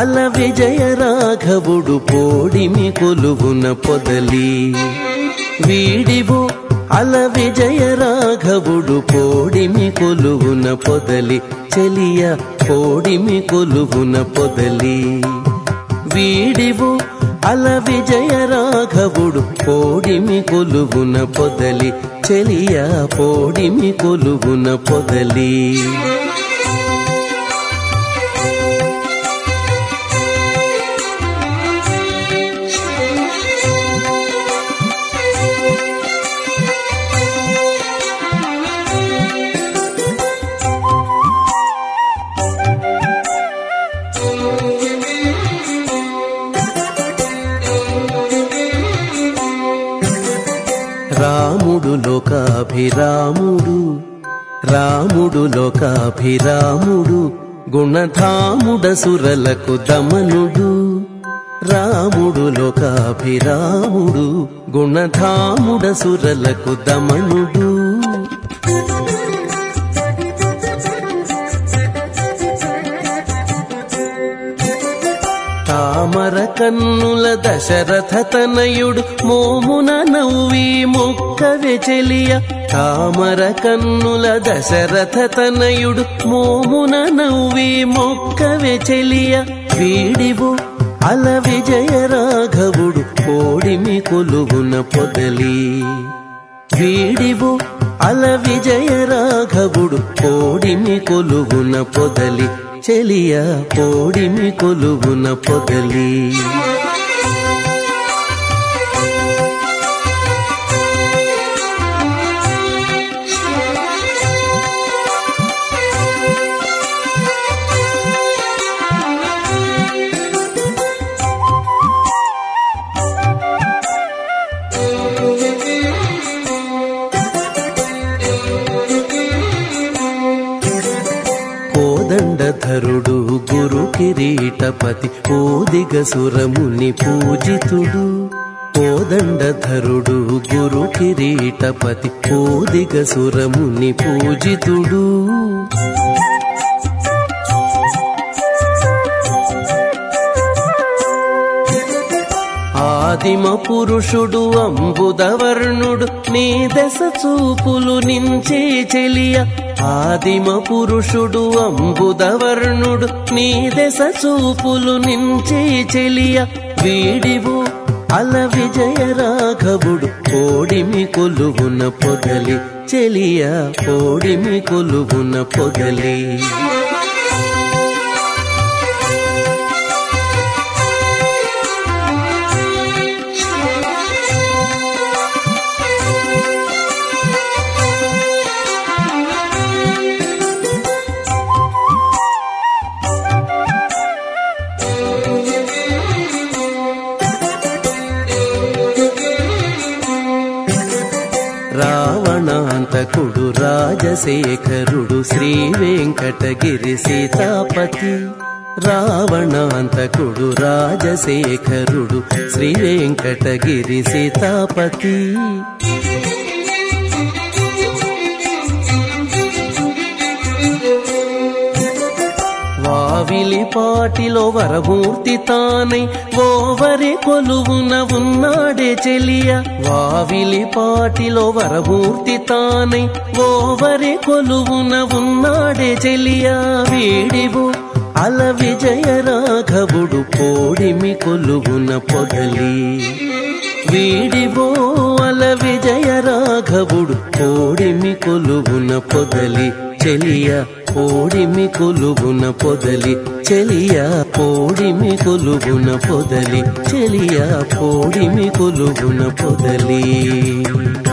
అల విజయ రాఘవుడు పోడిమి కొలువున పొదలి వీడివో అల విజయ రాఘవుడు పోడిమి కొలువున పొదలి చెలియ పోడిమి కొలువున పొదలి వీడివో అల విజయ రాఘవుడు పోడిమి కొలువున పొదలి చెలియ పోడిమి కొలువున పొదలి రాముడు లోకాభిరాముడు రాముడు లోకాభిరాముడు గుణధాముడ సురలకు దమనుడు రాముడు లోకాభిరాముడు గుణధాముడ సురలకు దమనుడు తామర కన్నుల దశరథ తనయుడు మోమున నవ్వి మొక్కవె చెలియ తామర కన్నుల దశరథ తనయుడు మోమున నవ్వి మొక్కవె చెలియ వీడివు అల విజయ రాఘవుడు కోడిమి కొలుగున పొదలి వీడివు అల విజయ రాఘవుడు కోడిమి కొలుగున పొదలి చెలియ కోడిమి కొలుగున పొదలి కోదండధరుడు గురు కిరీటపతి ఓదిగ సురముని పూజితుడు కోదండధరుడు గురు కిరీటపతి ఓదిగ సురముని పూజితుడు ఆదిమ పురుషుడు అంబుదవర్ణుడు నీ దశ చూపులు నించే చెలియ ఆదిమ పురుషుడు అంబుదవర్ణుడు నీ దశ చూపులు నించే చెలియ వీడివు అల విజయ రాఘవుడు కోడిమి కొలువున పొదలి చెలియ కోడిమి కొలువున పొదలి రావణాంతకుడు రాజశేఖరుడు శ్రీ వెంకటగిరి సీతాపతి రావణాంతకుడు రాజశేఖరుడు శ్రీ వెంకటగిరి సీతాపతి వావిలి పాటిలో వరమూర్తి తానై ఓవరి కొలువున ఉన్నాడే చెలియ వావిలి పాటిలో వరమూర్తి తానై ఓవరి కొలువున ఉన్నాడే చెలియ వీడివు అల విజయ రాఘవుడు కోడిమి కొలువున పొగలి వీడివో అల విజయ రాఘవుడు కోడిమి కొలువున పొగలి చెలియ కోడిమి కొలువున పొదలి చెలియ కోడిమి కొలువున పొదలి చెలియ కోడిమి కొలువున పొదలి